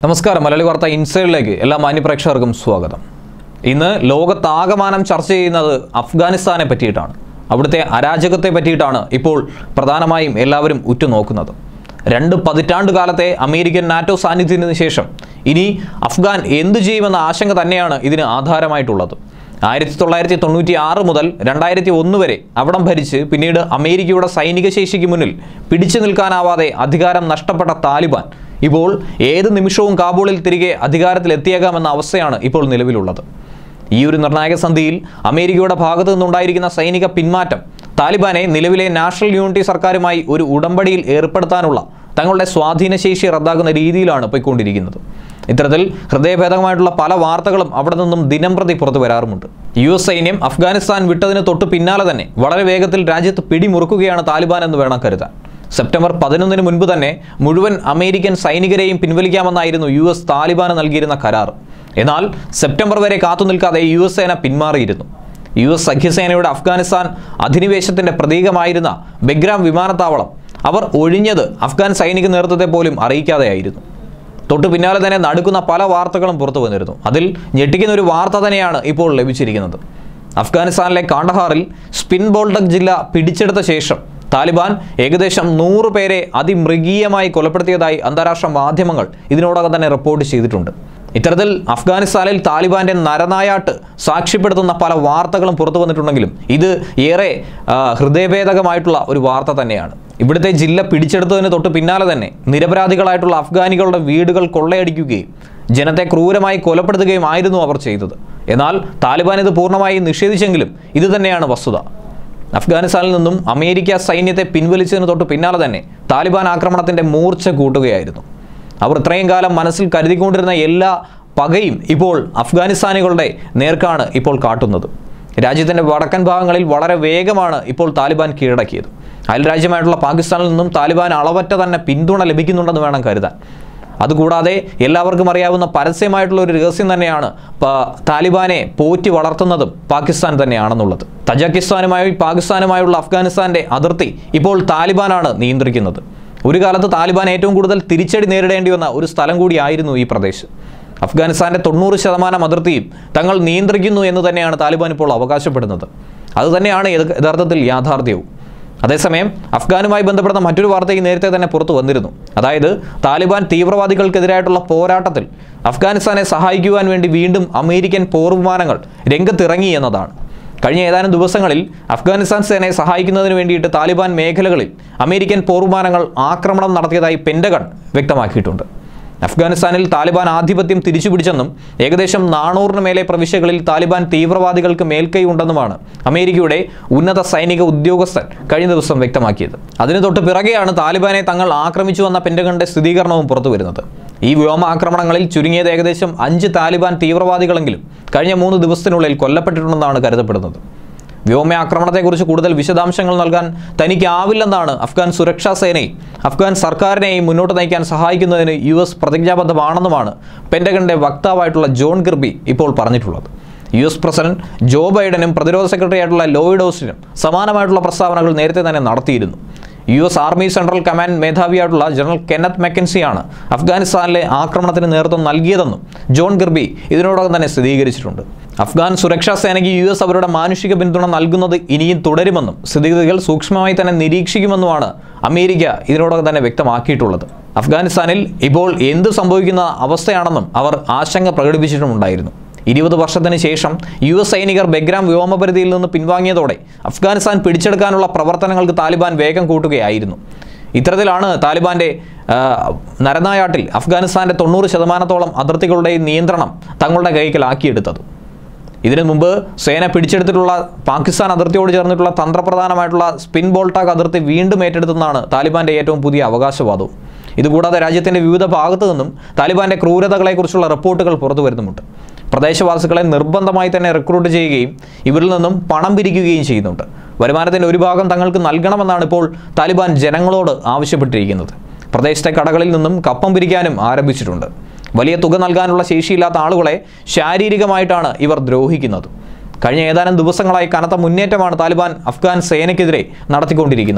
നമസ്കാരം മലയാളി വാർത്ത ഇൻസൈഡിലേക്ക് എല്ലാ മാന്യപ്രേക്ഷകർക്കും സ്വാഗതം ഇന്ന് ലോകത്താകമാനം ചർച്ച ചെയ്യുന്നത് അഫ്ഗാനിസ്ഥാനെ പറ്റിയിട്ടാണ് അവിടുത്തെ അരാജകത്തെ പറ്റിയിട്ടാണ് ഇപ്പോൾ പ്രധാനമായും എല്ലാവരും ഉറ്റുനോക്കുന്നത് രണ്ട് പതിറ്റാണ്ട് കാലത്തെ അമേരിക്കൻ നാറ്റോ സാന്നിധ്യത്തിന് ശേഷം ഇനി അഫ്ഗാൻ എന്തു ചെയ്യുമെന്ന ആശങ്ക തന്നെയാണ് ഇതിന് ആധാരമായിട്ടുള്ളത് ആയിരത്തി തൊള്ളായിരത്തി തൊണ്ണൂറ്റി ആറ് മുതൽ രണ്ടായിരത്തി ഒന്ന് വരെ അവിടം ഭരിച്ച് പിന്നീട് അമേരിക്കയുടെ സൈനിക ശേഷിക്ക് മുന്നിൽ പിടിച്ചു നിൽക്കാനാവാതെ അധികാരം നഷ്ടപ്പെട്ട താലിബാൻ ഇപ്പോൾ ഏത് നിമിഷവും കാബൂളിൽ തിരികെ അധികാരത്തിലെത്തിയേക്കാമെന്ന അവസ്ഥയാണ് ഇപ്പോൾ നിലവിലുള്ളത് ഈ ഒരു നിർണായക സന്ധിയിൽ അമേരിക്കയുടെ ഭാഗത്തു നിന്നുണ്ടായിരിക്കുന്ന സൈനിക പിന്മാറ്റം താലിബാനെ നിലവിലെ നാഷണൽ യൂണിറ്റി സർക്കാരുമായി ഒരു ഉടമ്പടിയിൽ ഏർപ്പെടുത്താനുള്ള തങ്ങളുടെ സ്വാധീനശേഷി റദ്ദാക്കുന്ന രീതിയിലാണ് പോയിക്കൊണ്ടിരിക്കുന്നത് ഇത്തരത്തിൽ ഹൃദയഭേദകമായിട്ടുള്ള പല വാർത്തകളും അവിടെ നിന്നും ദിനം പ്രതി പുറത്തു വരാറുമുണ്ട് യു എസ് സൈന്യം അഫ്ഗാനിസ്ഥാൻ വിട്ടതിന് തൊട്ട് പിന്നാലെ തന്നെ വളരെ വേഗത്തിൽ രാജ്യത്ത് പിടിമുറുക്കുകയാണ് താലിബാൻ എന്ന് വേണം കരുതാൻ സെപ്റ്റംബർ പതിനൊന്നിന് മുൻപ് തന്നെ മുഴുവൻ അമേരിക്കൻ സൈനികരെയും പിൻവലിക്കാമെന്നായിരുന്നു യു എസ് താലിബാന് നൽകിയിരുന്ന കരാർ എന്നാൽ സെപ്റ്റംബർ വരെ കാത്തു നിൽക്കാതെ യു എസ് സേന പിന്മാറിയിരുന്നു യു എസ് സഖ്യസേനയുടെ അഫ്ഗാനിസ്ഥാൻ അധിനിവേശത്തിന്റെ പ്രതീകമായിരുന്ന ബെഗ്രാം വിമാനത്താവളം അവർ ഒഴിഞ്ഞത് അഫ്ഗാൻ സൈനിക നേതൃത്വത്തെ പോലും അറിയിക്കാതെയായിരുന്നു തൊട്ടു പിന്നാലെ തന്നെ നടക്കുന്ന പല വാർത്തകളും പുറത്തു വന്നിരുന്നു അതിൽ ഞെട്ടിക്കുന്ന ഒരു വാർത്ത തന്നെയാണ് ഇപ്പോൾ ലഭിച്ചിരിക്കുന്നത് അഫ്ഗാനിസ്ഥാനിലെ കാണ്ടഹാറിൽ സ്പിൻ ബോൾഡക് ജില്ല പിടിച്ചെടുത്ത ശേഷം താലിബാൻ ഏകദേശം നൂറ് പേരെ അതിമൃഗീയമായി കൊലപ്പെടുത്തിയതായി അന്താരാഷ്ട്ര മാധ്യമങ്ങൾ ഇതിനോടകം തന്നെ റിപ്പോർട്ട് ചെയ്തിട്ടുണ്ട് ഇത്തരത്തിൽ അഫ്ഗാനിസ്ഥാനിൽ താലിബാന്റെ നരനായാട്ട് സാക്ഷ്യപ്പെടുത്തുന്ന പല വാർത്തകളും പുറത്തു വന്നിട്ടുണ്ടെങ്കിലും ഇത് ഏറെ ആ, ഹൃദയഭേദകമായിട്ടുള്ള ഒരു വാർത്ത തന്നെയാണ് ഇവിടുത്തെ ജില്ല പിടിച്ചെടുത്തതിന് തൊട്ട് പിന്നാലെ തന്നെ നിരപരാധികളായിട്ടുള്ള അഫ്ഗാനികളുടെ വീടുകൾ കൊള്ളയടിക്കുകയും ജനത്തെ ക്രൂരമായി കൊലപ്പെടുത്തുകയും ആയിരുന്നു അവർ ചെയ്തത് എന്നാൽ താലിബാൻ ഇത് പൂർണ്ണമായി നിഷേധിച്ചെങ്കിലും ഇത് തന്നെയാണ് വസ്തുത അഫ്ഗാനിസ്ഥാനിൽ നിന്നും അമേരിക്ക സൈന്യത്തെ പിൻവലിച്ചതിന് തൊട്ട് പിന്നാലെ തന്നെ താലിബാൻ ആക്രമണത്തിന്റെ മൂർച്ച കൂട്ടുകയായിരുന്നു അവർ ഇത്രയും കാലം മനസ്സിൽ കരുതിക്കൊണ്ടിരുന്ന എല്ലാ പകയും ഇപ്പോൾ അഫ്ഗാനിസ്ഥാനികളുടെ നേർക്കാണ് ഇപ്പോൾ കാട്ടുന്നത് രാജ്യത്തിൻ്റെ വടക്കൻ ഭാഗങ്ങളിൽ വളരെ വേഗമാണ് ഇപ്പോൾ താലിബാൻ കീഴടക്കിയത് അയൽരാജ്യമായിട്ടുള്ള പാകിസ്ഥാനിൽ നിന്നും താലിബാൻ അളവറ്റ തന്നെ പിന്തുണ ലഭിക്കുന്നുണ്ടെന്ന് വേണം കരുതാൻ അതുകൂടാതെ എല്ലാവർക്കും അറിയാവുന്ന പരസ്യമായിട്ടുള്ള ഒരു രഹസ്യം തന്നെയാണ് പ- താലിബാനെ പോറ്റി വളർത്തുന്നതും പാകിസ്ഥാൻ തന്നെയാണെന്നുള്ളത് തജാക്കിസ്ഥാനുമായി പാകിസ്ഥാനുമായുള്ള അഫ്ഗാനിസ്ഥാന്റെ അതിർത്തി ഇപ്പോൾ താലിബാനാണ് നിയന്ത്രിക്കുന്നത് ഒരു കാലത്ത് താലിബാൻ ഏറ്റവും കൂടുതൽ തിരിച്ചടി നേരിടേണ്ടി വന്ന ഒരു സ്ഥലം കൂടിയായിരുന്നു ഈ പ്രദേശം അഫ്ഗാനിസ്ഥാന്റെ തൊണ്ണൂറ് ശതമാനം അതിർത്തിയും തങ്ങൾ നിയന്ത്രിക്കുന്നു എന്ന് തന്നെയാണ് താലിബാൻ ഇപ്പോൾ അവകാശപ്പെടുന്നത് അതുതന്നെയാണ് യഥ- യഥാർത്ഥത്തിൽ യാഥാർത്ഥ്യവും അതേസമയം അഫ്ഗാനുമായി ബന്ധപ്പെടുന്ന മറ്റൊരു വാർത്തയും നേരത്തെ തന്നെ പുറത്തു വന്നിരുന്നു അതായത് താലിബാൻ തീവ്രവാദികൾക്കെതിരായിട്ടുള്ള പോരാട്ടത്തിൽ അഫ്ഗാനിസ്ഥാനെ സഹായിക്കുവാൻ വേണ്ടി വീണ്ടും അമേരിക്കൻ പോർവിമാനങ്ങൾ രംഗത്തിറങ്ങി എന്നതാണ് കഴിഞ്ഞ ഏതാനും ദിവസങ്ങളിൽ അഫ്ഗാനിസ്ഥാൻ സേനയെ സഹായിക്കുന്നതിന് വേണ്ടിയിട്ട് താലിബാൻ മേഖലകളിൽ അമേരിക്കൻ പോർവിമാനങ്ങൾ ആക്രമണം നടത്തിയതായി പെൻഡഗൺ വ്യക്തമാക്കിയിട്ടുണ്ട് അഫ്ഗാനിസ്ഥാനിൽ താലിബാൻ ആധിപത്യം തിരിച്ചുപിടിച്ചെന്നും ഏകദേശം നാനൂറിന് മേലെ പ്രവിശ്യകളിൽ താലിബാൻ തീവ്രവാദികൾക്ക് മേൽക്കൈ ഉണ്ടെന്നുമാണ് അമേരിക്കയുടെ ഉന്നത സൈനിക ഉദ്യോഗസ്ഥൻ കഴിഞ്ഞ ദിവസം വ്യക്തമാക്കിയത് അതിന് തൊട്ട് പിറകെയാണ് താലിബാനെ തങ്ങൾ ആക്രമിച്ചു വന്ന പെൻഡഗണിന്റെ സ്ഥിരീകരണവും പുറത്തു വരുന്നത് ഈ വ്യോമാക്രമണങ്ങളിൽ ചുരുങ്ങിയത് ഏകദേശം അഞ്ച് താലിബാൻ തീവ്രവാദികളെങ്കിലും കഴിഞ്ഞ മൂന്ന് ദിവസത്തിനുള്ളിൽ കൊല്ലപ്പെട്ടിട്ടുണ്ടെന്നാണ് കരുതപ്പെടുന്നത് വ്യോമാക്രമണത്തെക്കുറിച്ച് കൂടുതൽ വിശദാംശങ്ങൾ നൽകാൻ തനിക്കാവില്ലെന്നാണ് അഫ്ഗാൻ സുരക്ഷാ സേനയും അഫ്ഗാൻ സർക്കാരിനെയും മുന്നോട്ട് നയിക്കാൻ സഹായിക്കുന്നതിന് യു എസ് പ്രതിജ്ഞാബദ്ധമാണെന്നുമാണ് പെൻറ്റഗണിന്റെ വക്താവായിട്ടുള്ള ജോൺ കിർബി ഇപ്പോൾ പറഞ്ഞിട്ടുള്ളത് യു എസ് പ്രസിഡന്റ് ജോ ബൈഡനും പ്രതിരോധ സെക്രട്ടറി ആയിട്ടുള്ള ലോയിഡ് ഓസ്റ്റിനും സമാനമായിട്ടുള്ള പ്രസ്താവനകൾ നേരത്തെ തന്നെ നടത്തിയിരുന്നു U S army central command മേധാവിയായിട്ടുള്ള ജനറൽ കെന്നത്ത് മെക്കൻസിയാണ് അഫ്ഗാനിസ്ഥാനിലെ ആക്രമണത്തിന് നേതൃത്വം നൽകിയതെന്നും ജോൺ ഗിർബി ഇതിനോടകം തന്നെ സ്ഥിരീകരിച്ചിട്ടുണ്ട് അഫ്ഗാൻ സുരക്ഷാ സേനയ്ക്ക് യു എസ് അവരുടെ മാനുഷിക പിന്തുണ നൽകുന്നത് ഇനിയും തുടരുമെന്നും സ്ഥിതിഗതികൾ സൂക്ഷ്മമായി തന്നെ നിരീക്ഷിക്കുമെന്നുമാണ് അമേരിക്ക ഇതിനോടകം തന്നെ വ്യക്തമാക്കിയിട്ടുള്ളത് അഫ്ഗാനിസ്ഥാനിൽ ഇപ്പോൾ എന്ത് സംഭവിക്കുന്ന അവസ്ഥയാണെന്നും അവർ ആശങ്ക പ്രകടിപ്പിച്ചിട്ടുമുണ്ടായിരുന്നു ഇരുപത് വർഷത്തിന് ശേഷം യു എസ് സൈനികർ ബെഗ്രാം വ്യോമപരിധിയിൽ നിന്ന് പിൻവാങ്ങിയതോടെ അഫ്ഗാനിസ്ഥാൻ പിടിച്ചെടുക്കാനുള്ള പ്രവർത്തനങ്ങൾക്ക് താലിബാൻ വേഗം കൂട്ടുകയായിരുന്നു ഇത്തരത്തിലാണ് താലിബാന്റെ ആ, നരനായാട്ടിൽ അഫ്ഗാനിസ്ഥാന്റെ തൊണ്ണൂറ് ശതമാനത്തോളം അതിർത്തികളുടെയും നിയന്ത്രണം തങ്ങളുടെ കൈക്കലാക്കിയെടുത്തത് ഇതിനു മുമ്പ് സേന പിടിച്ചെടുത്തിട്ടുള്ള പാകിസ്ഥാൻ അതിർത്തിയോട് ചേർന്നിട്ടുള്ള തന്ത്രപ്രധാനമായിട്ടുള്ള സ്പിൻ ബോൾട്ടാക് അതിർത്തി വീണ്ടും ഏറ്റെടുത്തെന്നാണ് താലിബാന്റെ ഏറ്റവും പുതിയ അവകാശവാദവും ഇതുകൂടാതെ രാജ്യത്തിന്റെ വിവിധ ഭാഗത്തു നിന്നും താലിബാന്റെ ക്രൂരതകളെക്കുറിച്ചുള്ള റിപ്പോർട്ടുകൾ പുറത്തു വരുന്നുമുണ്ട് പ്രദേശവാസികളെ നിർബന്ധമായി തന്നെ റിക്രൂട്ട് ചെയ്യുകയും ഇവരിൽ നിന്നും പണം പിരിക്കുകയും ചെയ്യുന്നുണ്ട് വരുമാനത്തിന്റെ ഒരു ഭാഗം തങ്ങൾക്ക് നൽകണമെന്നാണ് ഇപ്പോൾ താലിബാൻ ജനങ്ങളോട് ആവശ്യപ്പെട്ടിരിക്കുന്നത് പ്രദേശത്തെ കടകളിൽ നിന്നും കപ്പം പിരിക്കാനും ആരംഭിച്ചിട്ടുണ്ട് വലിയ തുക നൽകാനുള്ള ശേഷിയില്ലാത്ത ആളുകളെ ശാരീരികമായിട്ടാണ് ഇവർ ദ്രോഹിക്കുന്നത് കഴിഞ്ഞ ഏതാനും ദിവസങ്ങളായി കനത്ത മുന്നേറ്റമാണ് താലിബാൻ അഫ്ഗാൻ സേനയ്ക്കെതിരെ നടത്തിക്കൊണ്ടിരിക്കുന്നത്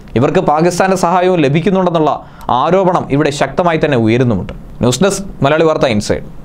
ഇവർക്ക് പാകിസ്ഥാന്റെ സഹായവും ലഭിക്കുന്നുണ്ടെന്നുള്ള ആരോപണം ഇവിടെ ശക്തമായി തന്നെ ഉയരുന്നുമുണ്ട് ന്യൂസ് ഡെസ്ക് മലയാളി വാർത്ത ഇൻസൈഡ്